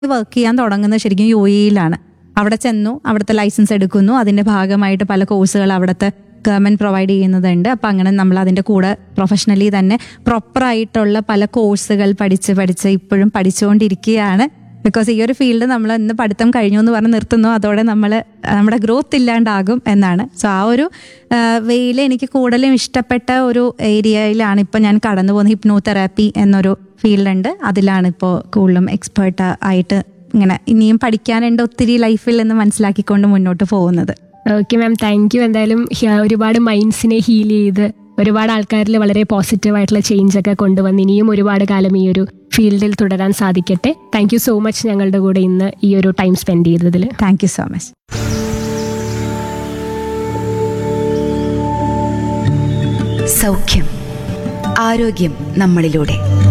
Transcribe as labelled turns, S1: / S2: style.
S1: work ചെയ്യാൻ തുടങ്ങുന്നത് ശരിക്കും യു എയിലാണ് അവിടെ ചെന്നു അവിടുത്തെ ലൈസൻസ് എടുക്കുന്നു അതിന്റെ ഭാഗമായിട്ട് പല കോഴ്സുകൾ അവിടുത്തെ ഗവൺമെന്റ് പ്രൊവൈഡ് ചെയ്യുന്നതുണ്ട് അപ്പം അങ്ങനെ നമ്മൾ അതിന്റെ കൂടെ പ്രൊഫഷണലി തന്നെ പ്രോപ്പർ ആയിട്ടുള്ള പല കോഴ്സുകൾ പഠിച്ച് പഠിച്ച് ഇപ്പോഴും പഠിച്ചുകൊണ്ടിരിക്കുകയാണ് ബിക്കോസ് ഈ ഒരു ഫീൽഡ് നമ്മൾ ഇന്ന് പഠിത്തം കഴിഞ്ഞു എന്ന് പറഞ്ഞ് നിർത്തുന്നു അതോടെ നമ്മൾ നമ്മുടെ ഗ്രോത്ത് ഇല്ലാണ്ടാകും എന്നാണ് സോ ആ ഒരു വെയിൽ എനിക്ക് കൂടുതലും ഇഷ്ടപ്പെട്ട ഒരു ഏരിയയിലാണ് ഇപ്പം ഞാൻ കടന്നു പോകുന്നത് ഹിപ്നോതെറാപ്പി എന്നൊരു ഫീൽഡുണ്ട് അതിലാണ് ഇപ്പോൾ കൂടുതലും എക്സ്പേർട്ട് ആയിട്ട് ഇങ്ങനെ ഇനിയും പഠിക്കാനുണ്ട് ഒത്തിരി ലൈഫിൽ എന്ന് മനസ്സിലാക്കിക്കൊണ്ട് മുന്നോട്ട് പോകുന്നത്
S2: ഓക്കെ മാം താങ്ക് യു എന്തായാലും ഹ- ഒരുപാട് മൈൻഡ്സിനെ ഹീൽ ചെയ്ത് ഒരുപാട് ആൾക്കാരിൽ വളരെ പോസിറ്റീവ് ആയിട്ടുള്ള ചേഞ്ച് ഒക്കെ കൊണ്ടുവന്ന് ഇനിയും ഒരുപാട് കാലം ഈ ഒരു ഫീൽഡിൽ തുടരാൻ സാധിക്കട്ടെ താങ്ക് യു സോ മച്ച് ഞങ്ങളുടെ കൂടെ ഇന്ന് ഈ ഒരു ടൈം സ്പെൻഡ് ചെയ്തതിൽ
S1: താങ്ക് യു സോ മച്ച്
S3: സൗഖ്യം ആരോഗ്യം നമ്മളിലൂടെ